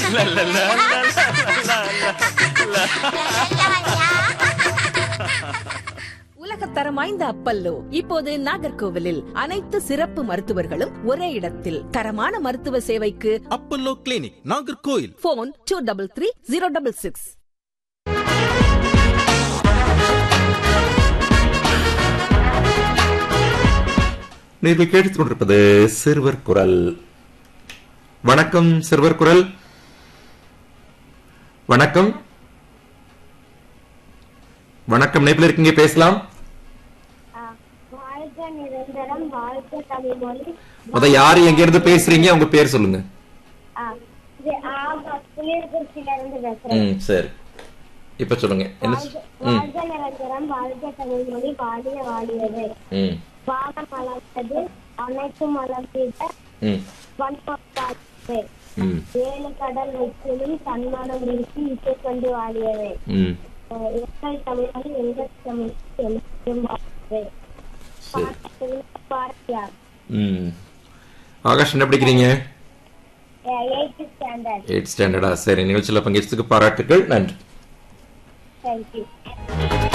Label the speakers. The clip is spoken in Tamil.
Speaker 1: உலகத்தரம் வாய்ந்த அப்பல்லோ இப்போது நாகர்கோவிலில் அனைத்து சிறப்பு மருத்துவர்களும் ஒரே இடத்தில் தரமான மருத்துவ சேவைக்கு
Speaker 2: Apollo clinic Nagercoil
Speaker 1: phone two double three zero double six
Speaker 3: நீங்கள் கேட்டுக் கொண்டிருப்பது சிறுவர் குரல் வணக்கம் சிறுவர் குரல் வணக்கம் வணக்கம் நேபில் இருக்கீங்க பேசலாம்
Speaker 4: வாழ்க நிரந்தரம் வாழ்க தமிழ்மொழி
Speaker 3: முத யாரு எங்க இருந்து பேசுறீங்க உங்க பேர் சொல்லுங்க
Speaker 4: ஆ, இது ஆமா புளியர்குறிச்சியில இருந்து பேசுறேன்
Speaker 3: ம் சரி இப்ப சொல்லுங்க என்ன
Speaker 4: வாழ்க
Speaker 3: சொ- ம்
Speaker 4: வாழ்க நிரந்தரம் வாழ்க தமிழ்மொழி வாழிய வாழியது
Speaker 3: ம்
Speaker 4: வானம் மலர்ந்தது அனைத்தும் மலர்ந்திட
Speaker 3: ம்
Speaker 4: வன்பாடு
Speaker 3: ம்
Speaker 4: ஏழு கடல் வெற்றிலும் தன்மானம் வீசி இசை கொண்டு வாழியது
Speaker 3: ம்
Speaker 4: அஹ் எங்கள் தமிழ்மொழி எங்கள் தமிழ் என்றும் வாழ்வது
Speaker 3: சரி
Speaker 4: பாரதியார்
Speaker 3: ம் ஆகாஷ் என்ன படிக்கிறீங்க
Speaker 4: எயித்து ஸ்டாண்டர்ட்
Speaker 3: எயிட் ஸ்டாண்டர்டா சரி நிகழ்ச்சியில் பங்கேற்றதுக்கு பாராட்டுகள் நன்றி
Speaker 4: தேங்க்யூ